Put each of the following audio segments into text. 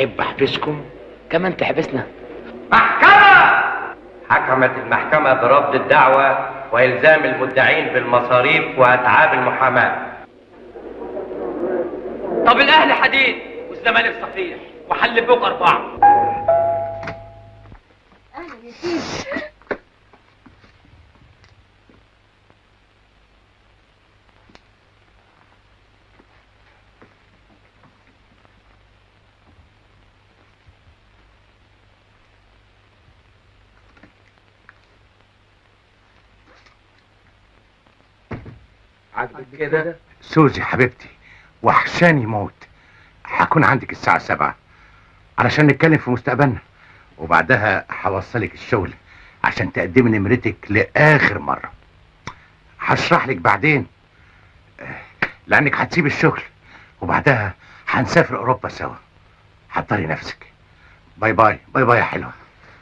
تحب احبسكم كمان تحبسنا محكمة حكمت المحكمة برفض الدعوة وإلزام المدعين بالمصاريف وأتعاب المحاماة طب الاهلي حديد والزمالك صفيح وحل فوق اربعه اهلا يا سيدي عاجبك كده سوزي حبيبتي وحشاني موت هكون عندك الساعة سبعة علشان نتكلم في مستقبلنا وبعدها هوصلك الشغل عشان تقدمي نمرتك لآخر مرة هشرح لك بعدين آه، لأنك هتسيب الشغل وبعدها هنسافر أوروبا سوا حضري نفسك باي باي باي باي يا حلوة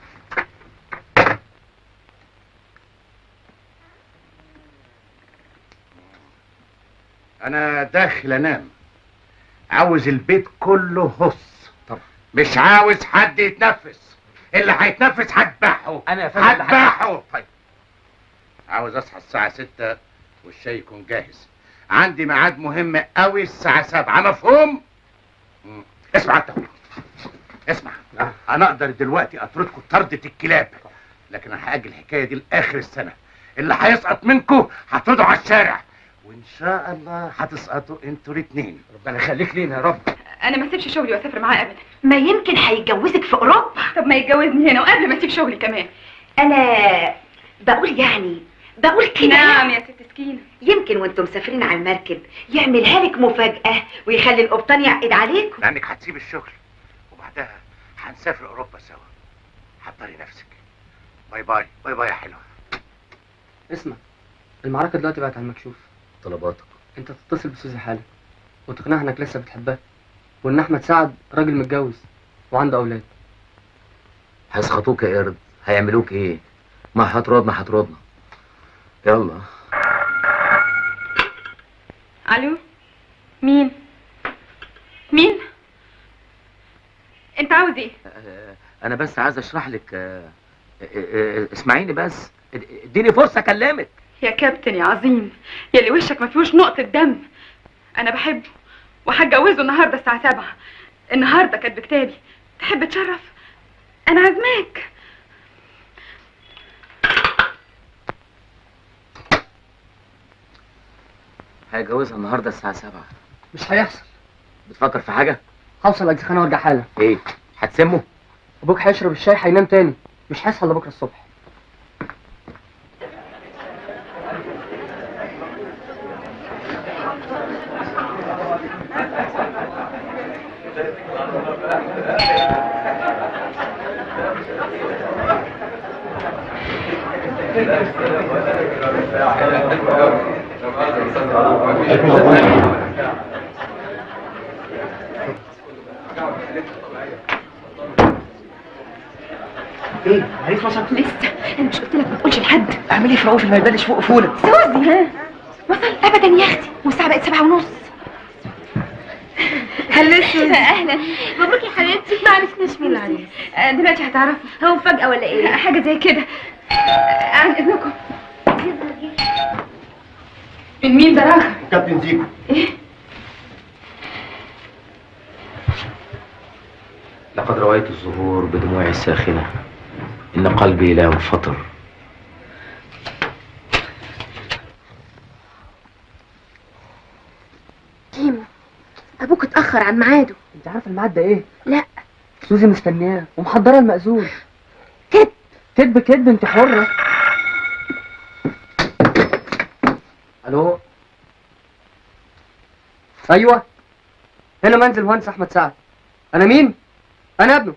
أنا داخل أنام عاوز البيت كله هص طب. مش عاوز حد يتنفس اللي هيتنفس هذبحه انا يا فندم اللي هذبحه طيب عاوز اصحى الساعة ستة والشاي يكون جاهز عندي ميعاد مهم قوي الساعة سبعة مفهوم؟ مم. اسمع انت اسمع انا اقدر دلوقتي اطردكم طردة الكلاب لكن انا هاجل الحكاية دي لاخر السنة اللي هيسقط منكم هطرده على الشارع وان شاء الله هتسقطوا انتوا الاثنين ربنا يخليك لينا يا رب انا ما اسيبش شغلي واسافر معاه ابدا ما يمكن هيتجوزك في اوروبا طب ما يتجوزني هنا وقبل ما اسيب شغلي كمان انا بقول يعني بقول كده نعم يا ست سكينه يمكن وانتم مسافرين على المركب يعملها لك مفاجأة ويخلي القبطان يعقد عليكم لانك هتسيب الشغل وبعدها هنسافر اوروبا سوا حضري نفسك باي باي باي باي يا حلوه اسمع المعركة دلوقتي بقت على المكشوف طلباتك انت تتصل بسوزي حالا وتقنعها انك لسه بتحبها وان احمد سعد راجل متجوز وعنده اولاد هيسخطوك يا قرد هيعملوك ايه ما هترضنا هترضنا يلا الو مين مين انت عاوز ايه آه، انا بس عايز اشرح لك آه، آه، آه، اسمعيني بس اديني فرصه اكلمك يا كابتن يا عظيم يا اللي وشك ما فيهوش نقطه دم انا بحبه وهتجوزه النهارده الساعه سبعة النهارده كاتب كتابي تحب تشرف انا عازماك هيجوزها النهارده الساعه 7 مش هيحصل بتفكر في حاجه هوصل اجزخانه وارجع حالا ايه هتسمه ابوك هيشرب الشاي هينام تاني مش هيصحى الا بكره الصبح ايه عريس وصل لسه انا مش قلت لك ما تقولش لحد اعمل ايه في رؤوف ما يبانش فوق فوله سوزي ها وصل ابدا يا اختي والساعه بقت سبعة ونص هلا سوزي اهلا مبروك يا حبيبتي معلش مين العريس آه، دلوقتي هتعرفي هو مفاجأة ولا ايه؟ حاجه زي كده آه، عن اذنكم من مين ده راجل كابتن زيكو لقد رويت الزهور بدموعي الساخنه ان قلبي لا ينفطر كيمو ابوك اتأخر عن ميعاده انت عارف الميعاد ده ايه لا سوزي مستنياه ومحضره المأذون كده كدب كدب انت حره الو ايوه هنا منزل مهندس احمد سعد انا مين انا ابنه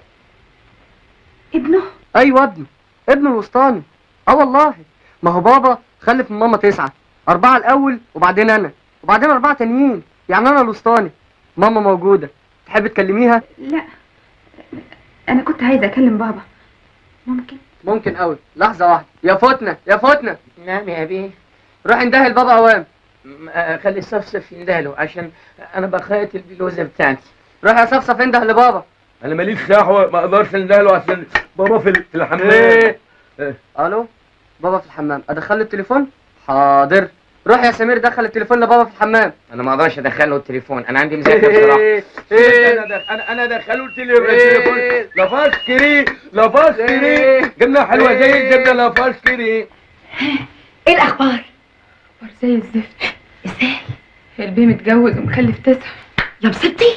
ابنه ايوه ابنه ابنه الوسطاني اه والله ما هو بابا خلف من ماما تسعة أربعة الأول وبعدين أنا وبعدين أربعة تانيين يعني أنا الوسطاني ماما موجودة تحب تكلميها؟ لا انا كنت عايزه اكلم بابا ممكن ممكن قوي لحظة واحدة يا فتنة يا فتنة نعم يا أبي روح اندهي لبابا أوام م- آه، خلي الصفصف يندهله عشان أنا بخيط البلوزة بتاعتي روح يا صفصف انده لبابا انا ماليش ساحه ما اقدرش اندهله عشان بابا في في الحمام إيه؟ إيه. الو بابا في الحمام ادخل له التليفون حاضر روح يا سمير دخل التليفون لبابا في الحمام انا ما اقدرش ادخله التليفون انا عندي مذاكره بصراحه ايه انا دخ- انا انا دخلوا التليفون إيه. لافاسكري لافاسكري إيه. جبنه حلوه زي إيه. الجبنه لافاسكري ايه الاخبار زي الزفت ازاي البيه متجوز ومخلف تسعة يا مصيبتي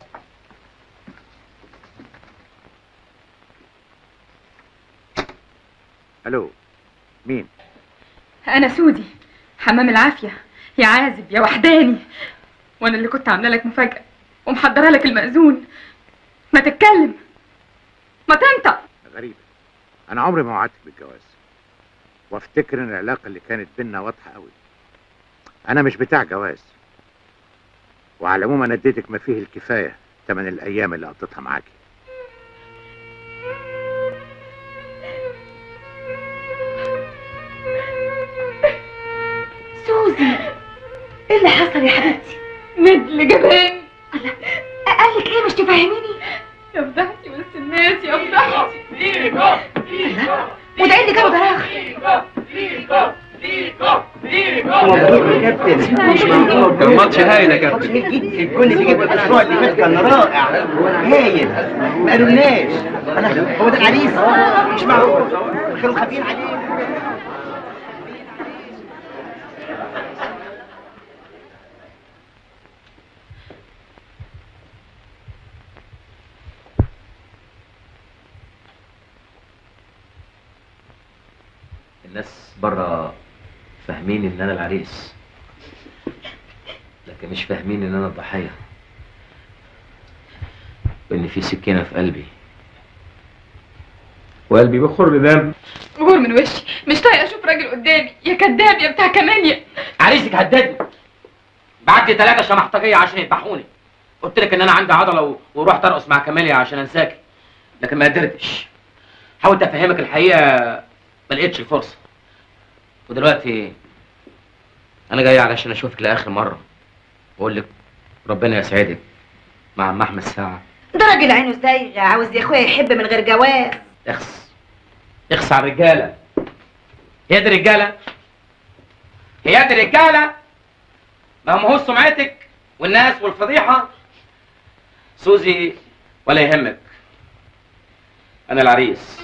الو مين انا سودي حمام العافيه يا عازب يا وحداني وانا اللي كنت عامله لك مفاجاه ومحضره لك المأذون ما تتكلم ما تنطق غريبة أنا عمري ما وعدتك بالجواز وافتكر إن العلاقة اللي كانت بينا واضحة قوي أنا مش بتاع جواز وعلى العموم أنا اديتك ما فيه الكفاية تمن الأيام اللي قضيتها معاكي سوزي ايه اللي حصل يا حبيبتي ندل جبان قال لك ايه مش تفهميني يا فضحتي وسط الناس يا فضحتي وده ايه اللي جابه دراخ الماتش هايل يا كابتن الجول اللي جبت الاسبوع اللي فات كان رائع هايل ما قالولناش انا هو ده العريس مش معقول كانوا خافين عليه الناس بره فاهمين ان انا العريس لكن مش فاهمين ان انا الضحيه وان في سكينه في قلبي وقلبي بيخر دم غور من وشي مش طايقه اشوف راجل قدامي يا كداب يا بتاع كمانيا عريسك هددني بعت لي ثلاثة شمحطجية عشان يذبحوني قلت لك ان انا عندي عضلة و... ورحت ارقص مع كماليا عشان انساك لكن ما قدرتش حاولت افهمك الحقيقة ما لقيتش الفرصة ودلوقتي انا جاي علشان اشوفك لاخر مرة واقول لك ربنا يسعدك مع عم احمد ساعة ده راجل عينه زايغه عاوز يا اخويا يحب من غير جواز اخس اخس على الرجالة هي دي رجالة هي دي رجالة ما هم هو سمعتك والناس والفضيحة سوزي ولا يهمك أنا العريس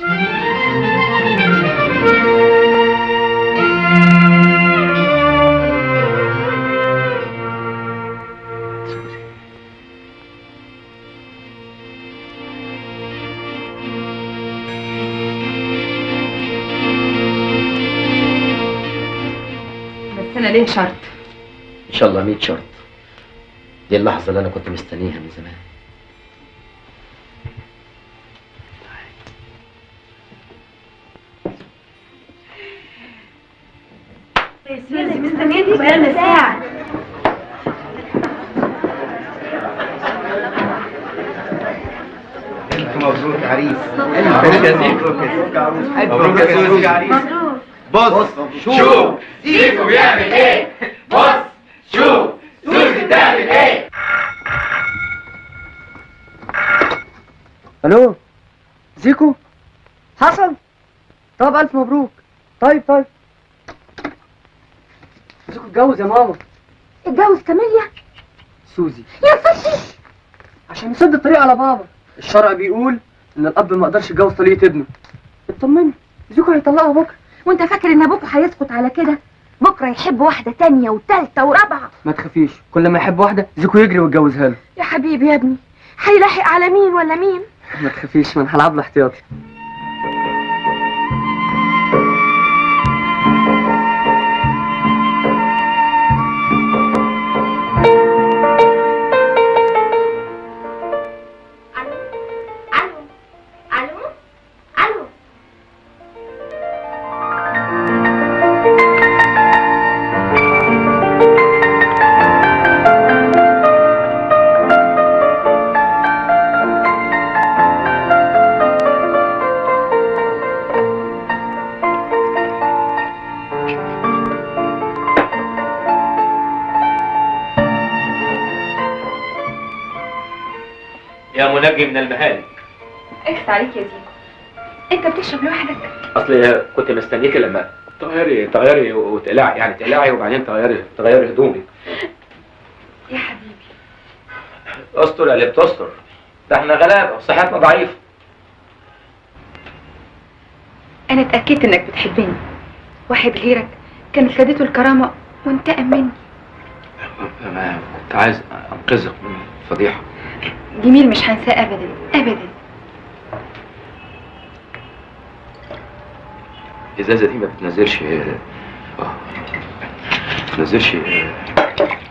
بس انا ليه شرط ان شاء الله 100 شرط دي اللحظه اللي انا كنت مستنيها من زمان مستنيتك بقالنا ساعه الف مبروك يا عريس الف مبروك مبروك يا سوزي عريس بص شوف زيكو بيعمل ايه بص شوف سوزي بتعمل ايه الو زيكو حصل طب الف مبروك طيب طيب زيكو اتجوز يا ماما اتجوز كاميليا سوزي يا فتي عشان يسد الطريق على بابا الشرع بيقول ان الاب ما يقدرش يتجوز طليقه ابنه اطمني زيكو هيطلقها بكره وانت فاكر ان ابوك هيسكت على كده بكره يحب واحده تانية وتالتة ورابعه ما تخافيش كل ما يحب واحده زيكو يجري ويتجوزها له يا حبيبي يا ابني هيلاحق على مين ولا مين ما تخافيش ما انا هلعب له احتياطي الو الو الو الو يا منجي من المهالك اكس عليك يا زيكو انت بتشرب لوحدك اصل كنت مستنيكي لما تغيري تغيري وتقلعي يعني تقلعي وبعدين تغيري تغيري هدومك يا حبيبي استر يا اللي بتستر ده احنا غلابه وصحتنا ضعيفه انا اتاكدت انك بتحبني واحد غيرك كانت خدته الكرامه وانتقم مني ما كنت عايز انقذك من الفضيحه جميل مش هنساه ابدا ابدا الازازه دي ما بتنزلش اه ما بتنزلش